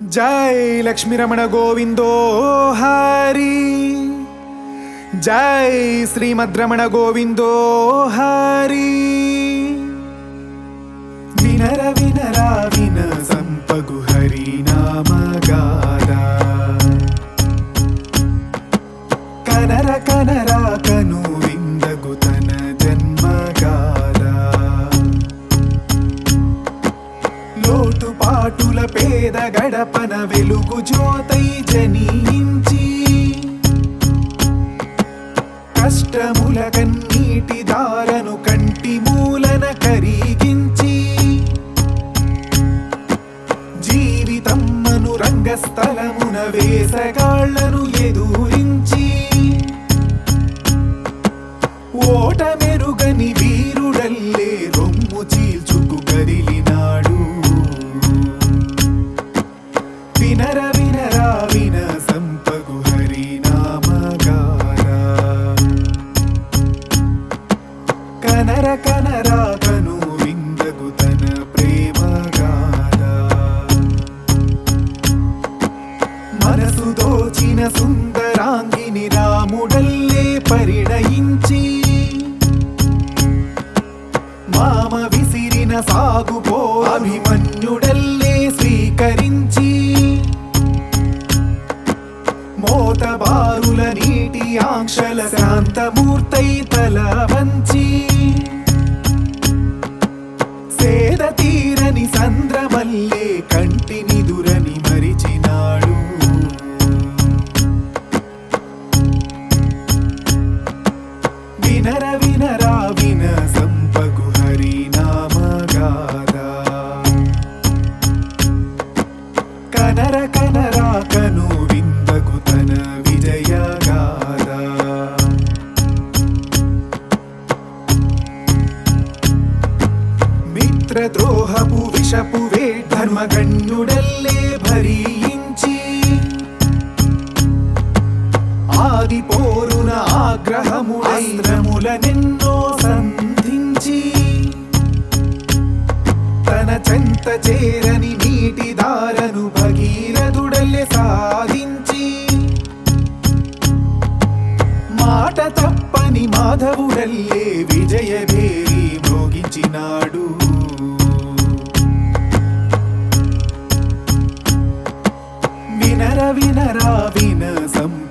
జై లక్ష్మీరమణ గోవిందో హరి జై శ్రీమద్రమణ గోవిందో హరి వినర వినరా విన సంపగు హరి నామగాద కనర కనర కను విందగు తన జన్మగాద లోటు పాటుల పేద గడపన వెలుగు జ్యోతై జనించి కష్టముల కన్నీటి దారను కంటి మూలన కరిగించి జీవితమ్మను రంగస్థలమున వేసగాళ్లను ఎదురించి ఓటమెరుగని వీరుడల్లే రొమ్ము చీల్చుకు కదిలినాడు వినర వినరా విన సంపగు హరి నామగారా కనర కనరా కను విందగు తన ప్రేమగాదా మనసు దోచిన సుందరాంగిని రాముడల్లే పరిణయించి మామ విసిరిన సాగుపో అభిమన్యుడల్లే స్వీకరించి మోతబారుల నీటి ఆంక్షల శాంతమూర్తై తల వంచి సేద తీరని సంద్రమల్లే కంటిని దురని మరిచినాడు వినర వినరా విన సంపగు హరి నామగాదా కనర కనరా కను విందగు తన విజయగాదా మిత్రద్రోహపు విషపు వే ధర్మగణ్యుడల్లే భరించి ఆది పోరున ఆగ్రహముడైరముల నిన్నో సంధించి తన చెంత చేరని నీటి దారను భగీరథుడల్లే సాధించి మాట తప్పని మాధవుడల్లే విజయ భేరి మ్రోగించినాడు వినర వినరా విన సం